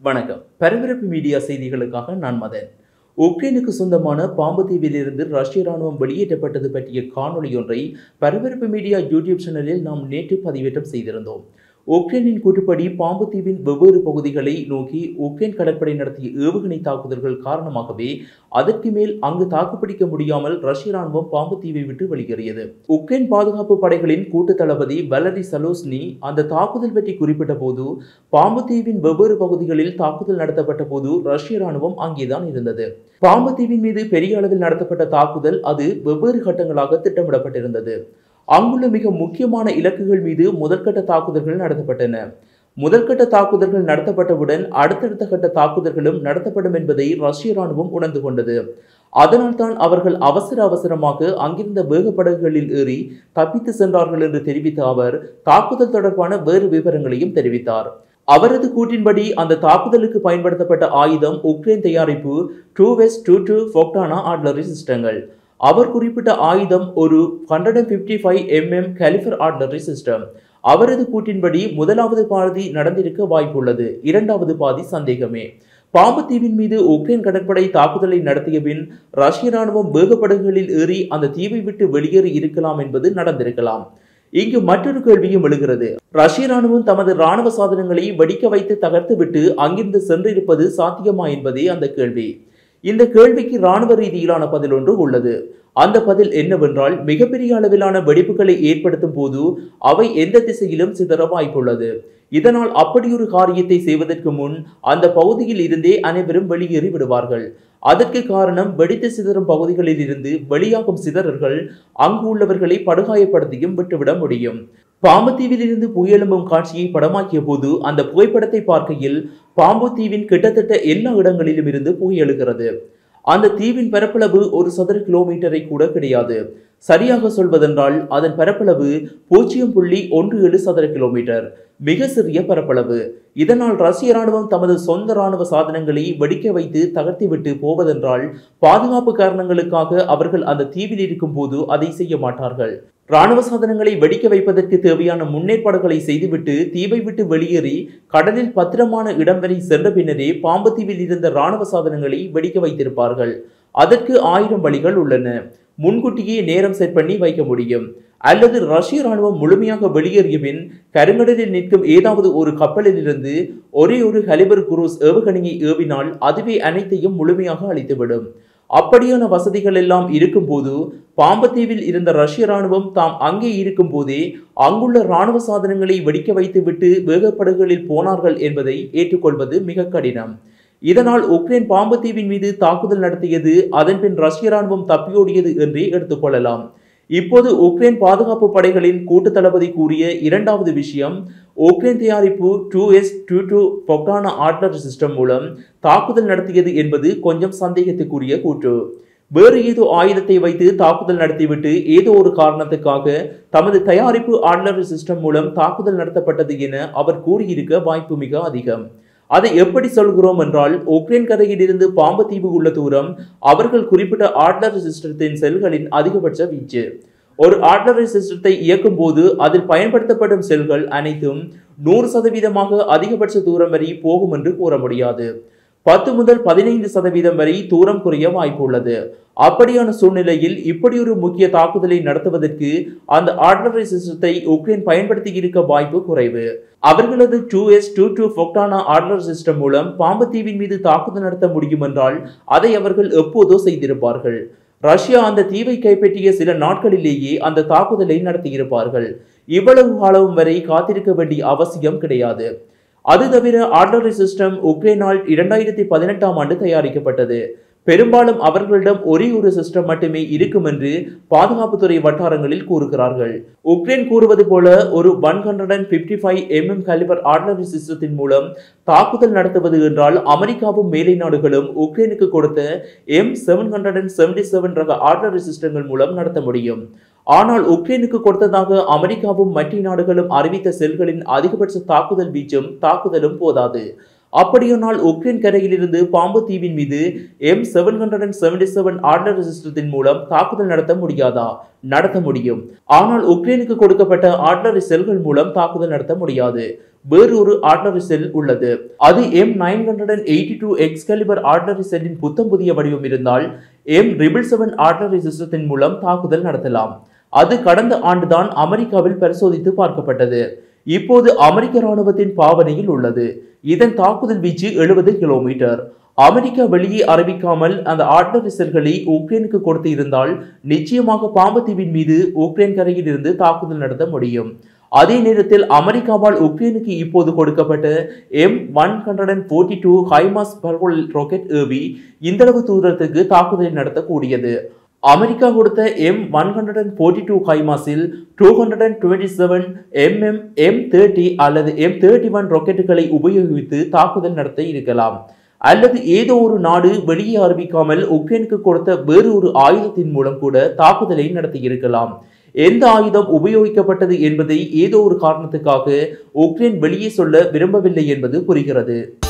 வணக்கம் பரபரப்பு மீடியா செய்திகளுக்காக நான் மதன் உக்ரைனுக்கு சொந்தமான பாம்பு தீவிலிருந்து ரஷ்ய ராணுவம் வெளியேற்றப்பட்டது பற்றிய காணொளி ஒன்றை பரபரப்பு மீடியா யூடியூப் சேனலில் நாம் நேற்று பதிவேற்றம் செய்திருந்தோம் உக்ரைனின் கூற்றுப்படி பாம்பு தீவின் வெவ்வேறு பகுதிகளை நோக்கி உக்ரைன் கடற்படை நடத்திய ஏவுகணை தாக்குதல்கள் காரணமாகவே அதற்கு மேல் அங்கு தாக்குப்பிடிக்க முடியாமல் ரஷ்ய ராணுவம் பாம்பு தீவை விட்டு வெளியேறியது உக்ரைன் பாதுகாப்பு படைகளின் கூட்டு தளபதி வலரி சலோஸ்னி அந்த தாக்குதல் பற்றி குறிப்பிட்ட போது பாம்பு தீவின் வெவ்வேறு பகுதிகளில் தாக்குதல் நடத்தப்பட்ட போது ரஷ்ய ராணுவம் அங்கேதான் இருந்தது பாம்பு தீவின் மீது பெரிய அளவில் நடத்தப்பட்ட தாக்குதல் அது வெவ்வேறு கட்டங்களாக திட்டமிடப்பட்டிருந்தது அங்குள்ள மிக முக்கியமான இலக்குகள் மீது முதற்கட்ட தாக்குதல்கள் நடத்தப்பட்டன முதற்கட்ட தாக்குதல்கள் நடத்தப்பட்டவுடன் அடுத்தடுத்த கட்ட தாக்குதல்களும் நடத்தப்படும் என்பதை ரஷ்ய ராணுவம் உணர்ந்து கொண்டது அதனால்தான் அவர்கள் அவசர அவசரமாக அங்கிருந்த வேகப்படகுகளில் ஏறி தப்பித்து சென்றார்கள் என்று தெரிவித்த அவர் தாக்குதல் தொடர்பான வேறு விவரங்களையும் தெரிவித்தார் அவரது கூற்றின்படி அந்த தாக்குதலுக்கு பயன்படுத்தப்பட்ட ஆயுதம் உக்ரைன் தயாரிப்பு two S two two Bohdana artillery சிஸ்டங்கள் அவர் குறிப்பிட்ட ஆயுதம் ஒரு hundred and fifty five MM calibre artillery system அவரது கூற்றின்படி முதலாவது பாதி நடந்திருக்க வாய்ப்புள்ளது இரண்டாவது பாதி சந்தேகமே பாம்பு தீவின் மீது உக்ரைன் கடற்படை தாக்குதலை நடத்திய பின் ரஷ்ய ராணுவம் வேகப்படகுகளில் ஏறி அந்த தீவை விட்டு வெளியேறி இருக்கலாம் என்பது நடந்திருக்கலாம் இங்கு மற்றொரு கேள்வியும் எழுகிறது ரஷ்ய ராணுவம் தமது ராணுவ சாதனங்களை வெடிக்க வைத்து தகர்த்துவிட்டு அங்கிருந்து சென்றிருப்பது சாத்தியமா என்பதே அந்த கேள்வி இந்த கேள்விக்கு ராணுவ ரீதியிலான பதில் ஒன்று உள்ளது அந்த பதில் என்னவென்றால் மிகப்பெரிய அளவிலான வெடிப்புகளை ஏற்படுத்தும் போது அவை எந்த திசையிலும் சிதற வாய்ப்புள்ளது இதனால் அப்படியொரு காரியத்தை செய்வதற்கு முன் அந்த பகுதியில் இருந்தே அனைவரும் வெளியேறி விடுவார்கள் அதற்கு காரணம் வெடித்து சிதறும் பகுதிகளில் இருந்து வெளியாகும் சிதறல்கள் அங்கு உள்ளவர்களை படுகாயப்படுத்தியும் விட்டுவிட முடியும் பாம்புத்தீவில் இருந்து புயலும்பும் காட்சியை படமாக்கிய போது அந்த புகைப்படத்தை பார்க்கையில் பாம்பு தீவின் கிட்டத்தட்ட எல்லா இடங்களிலும் இருந்து புகை எழுகிறது அந்த தீவின் பரப்பளவு ஒரு சதுர கிலோமீட்டரை கூட கிடையாது சரியாக சொல்வதென்றால் அதன் பரப்பளவு பூஜ்ஜியம் புள்ளி ஒன்று ஏழு சதுர கிலோமீட்டர் மிக சிறிய பரப்பளவு இதனால் ரஷ்ய ராணுவம் தமது சொந்த ராணுவ சாதனங்களை வெடிக்க வைத்து தகர்த்திவிட்டு போவதென்றால் பாதுகாப்பு காரணங்களுக்காக அவர்கள் அந்த தீவில் இருக்கும் போது அதை செய்ய மாட்டார்கள் ராணுவ சாதனங்களை வெடிக்க வைப்பதற்கு தேவையான முன்னேற்பாடுகளை செய்துவிட்டு தீவை விட்டு வெளியேறி கடலில் பத்திரமான இடம் வரை சென்ற பின்னரே பாம்பத்தீவில் இருந்த ராணுவ சாதனங்களை வெடிக்க வைத்திருப்பார்கள் அதற்கு ஆயிரம் வழிகள் உள்ளன முன்கூட்டியே நேரம் செட் பண்ணி வைக்க முடியும் அல்லது ரஷ்ய ராணுவம் முழுமையாக வெளியேறிய பின் கருங்கடலில் நிற்கும் ஏதாவது ஒரு கப்பலில் இருந்து ஒரே ஒரு ஹலிபர் குரூஸ் ஏவுகணையை ஏவினால் அதுவே அனைத்தையும் முழுமையாக அழித்துவிடும் அப்படியான வசதிகள் எல்லாம் இருக்கும்போது பாம்பத்தீவில் இருந்த ரஷ்ய ராணுவம் தாம் அங்கே இருக்கும் போதே அங்குள்ள ராணுவ சாதனங்களை வெடிக்க வைத்துவிட்டு வேகப்படுகளில் போனார்கள் என்பதை ஏற்றுக்கொள்வது மிக கடினம் இதனால் உக்ரைன் பாம்பத்தீவின் மீது தாக்குதல் நடத்தியது அதன்பின் ரஷ்ய ராணுவம் தப்பியோடியது என்றே எடுத்துக்கொள்ளலாம் இப்போது உக்ரைன் பாதுகாப்பு படைகளின் கூட்டு தளபதி கூறிய இரண்டாவது விஷயம் உக்ரைன் தயாரிப்பு two S two two Bohdana artillery system மூலம் தாக்குதல் நடத்தியது என்பது கொஞ்சம் சந்தேகத்துக்குரிய கூற்று வேறு ஏதோ ஆயுதத்தை வைத்து தாக்குதல் நடத்திவிட்டு ஏதோ ஒரு காரணத்துக்காக தமது தயாரிப்பு ஆர்ட்லரி சிஸ்டம் மூலம் தாக்குதல் நடத்தப்பட்டது என அவர் கூறியிருக்க வாய்ப்பு மிக அதிகம் அதை எப்படி சொல்கிறோம் என்றால் உக்ரைன் கரையில் இருந்து பாம்பு தீவு உள்ள தூரம் அவர்கள் குறிப்பிட்ட ஆர்ட்லரி சிஸ்டத்தின் செல்களின் அதிகபட்ச வீச்சு ஒரு ஆர்ட்லரி சிஸ்டத்தை இயக்கும் போது அதில் பயன்படுத்தப்படும் செல்கள் அனைத்தும் நூறு சதவீதமாக அதிகபட்ச தூரம் வரை போகும் என்று கூற முடியாது பத்து முதல் பதினைந்து சதவீதம் வரை தூரம் குறைய வாய்ப்பு உள்ளது அப்படியான சூழ்நிலையில் இப்படி ஒரு முக்கிய தாக்குதலை நடத்துவதற்கு அந்த ஆர்ட்லரி சிஸ்டத்தை உக்ரைன் பயன்படுத்தி இருக்க வாய்ப்பு குறைவு அவர்களது two S two two Bohdana artillery system மூலம் பாம்பு தீவின் மீது தாக்குதல் நடத்த முடியும் என்றால் அதை அவர்கள் எப்போதோ செய்திருப்பார்கள் ரஷ்யா அந்த தீவை கைப்பற்றிய சில நாட்களிலேயே அந்த தாக்குதலை நடத்தியிருப்பார்கள் இவ்வளவு காலம் வரை காத்திருக்க வேண்டிய அவசியம் கிடையாது அது தவிர ஆர்டரி சிஸ்டம் உக்ரைனால் இரண்டாயிரத்தி பதினெட்டாம் ஆண்டு தயாரிக்கப்பட்டது பெரும்பாலும் அவர்களிடம் ஒரே ஒரு சிஸ்டம் மட்டுமே இருக்கும் என்று பாதுகாப்புத்துறை வட்டாரங்களில் கூறுகிறார்கள் உக்ரைன் கூறுவது போல ஒரு one hundred and fifty five MM calibre artillery சிஸ்டத்தின் மூலம் தாக்குதல் நடத்துவது என்றால் அமெரிக்காவும் மேலை நாடுகளும் உக்ரைனுக்கு கொடுத்த M seven hundred and seventy seven ரக ஆர்டரி சிஸ்டங்கள் மூலம் நடத்த முடியும் ஆனால் உக்ரைனுக்கு கொடுத்ததாக அமெரிக்காவும் மற்ற நாடுகளும் அறிவித்த செல்களின் அதிகபட்ச தாக்குதல் வீச்சும் தாக்குதலும் போதாது அப்படியானால் உக்ரைன் கரையிலிருந்து பாம்பு தீவின் மீது M seven hundred and seventy seven artillery சிஸ்டத்தின் மூலம் தாக்குதல் நடத்த முடியாதா நடத்த முடியும் ஆனால் உக்ரைனுக்கு கொடுக்கப்பட்ட ஆர்டர் செல்கள் மூலம் தாக்குதல் நடத்த முடியாது வேறு ஒரு ஆர்டர் செல் உள்ளது அது M nine hundred and eighty two Excalibur artillery செல்லின் புத்தம் புதிய வடிவம் இருந்தால் எம் ட்ரிபிள் செவன் ஆர்டர் சிஸ்டத்தின் மூலம் தாக்குதல் நடத்தலாம் அது கடந்த ஆண்டுதான் அமெரிக்காவில் பரிசோதித்து பார்க்கப்பட்டது இப்போது அமெரிக்க ராணுவத்தின் பாவனையில் உள்ளது இதன் தாக்குதல் வீச்சு எழுபது கிலோமீட்டர் அமெரிக்கா வெளியே அறிவிக்காமல் அந்த ஆர்டர் செல்களை உக்ரைனுக்கு கொடுத்து இருந்தால் நிச்சயமாக பாம்பத்தீவின் மீது உக்ரைன் கரையில் இருந்து தாக்குதல் நடத்த முடியும் அதே நேரத்தில் அமெரிக்காவால் உக்ரைனுக்கு இப்போது கொடுக்கப்பட்ட M one hundred and forty two HIMARS பல்கோல் ராக்கெட் ஏவி இந்தளவு தூரத்துக்கு தாக்குதலை நடத்தக்கூடியது அமெரிக்கா கொடுத்த M one hundred and forty two ஹைமாஸில் two hundred and twenty seven MM M thirty அல்லது எம் தேர்ட்டி ஒன் ராக்கெட்டுகளை உபயோகித்து தாக்குதல் நடத்த இருக்கலாம் அல்லது ஏதோ ஒரு நாடு வெளியே அறிவிக்காமல் உக்ரைனுக்கு கொடுத்த வேறு ஒரு ஆயுதத்தின் மூலம் கூட தாக்குதலை நடத்தியிருக்கலாம் எந்த ஆயுதம் உபயோகிக்கப்பட்டது என்பதை ஏதோ ஒரு காரணத்துக்காக உக்ரைன் வெளியே சொல்ல விரும்பவில்லை என்பது புரிகிறது